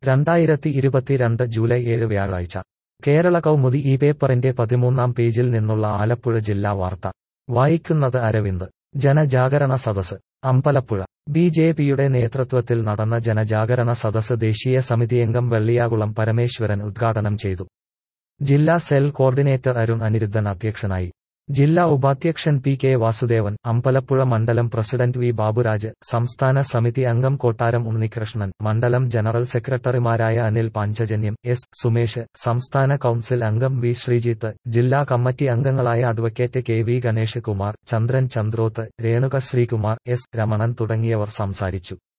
രണ്ടായിരത്തി ഇരുപത്തിരണ്ട് ജൂലൈ ഏഴ് വ്യാഴാഴ്ച കേരള കൗമുദി ഈ പേപ്പറിന്റെ പതിമൂന്നാം പേജിൽ നിന്നുള്ള ആലപ്പുഴ ജില്ലാ വാർത്ത വായിക്കുന്നത് അരവിന്ദ് ജനജാഗരണ സദസ് അമ്പലപ്പുഴ ബി ജെ പിയുടെ നേതൃത്വത്തിൽ നടന്ന ജനജാഗരണ സദസ് ദേശീയ സമിതിയംഗം വെള്ളിയാകുളം പരമേശ്വരൻ ഉദ്ഘാടനം ചെയ്തു ജില്ലാ സെൽ കോർഡിനേറ്റർ അരുൺ അനിരുദ്ധൻ അധ്യക്ഷനായി ജില്ലാ ഉപാധ്യക്ഷൻ പി കെ വാസുദേവൻ അമ്പലപ്പുഴ മണ്ഡലം പ്രസിഡന്റ് വി ബാബുരാജ് സംസ്ഥാന സമിതി അംഗം കൊട്ടാരം ഉണ്ണികൃഷ്ണൻ മണ്ഡലം ജനറൽ സെക്രട്ടറിമാരായ അനിൽ പാഞ്ചജന്യം എസ് സുമേഷ് സംസ്ഥാന കൌൺസിൽ അംഗം വി ശ്രീജിത്ത് ജില്ലാ കമ്മിറ്റി അംഗങ്ങളായ advocate K V Ganesh Kumar Chandran Chandroth Renuka Sreekumar S Ramanan തുടങ്ങിയവർ സംസാരിച്ചു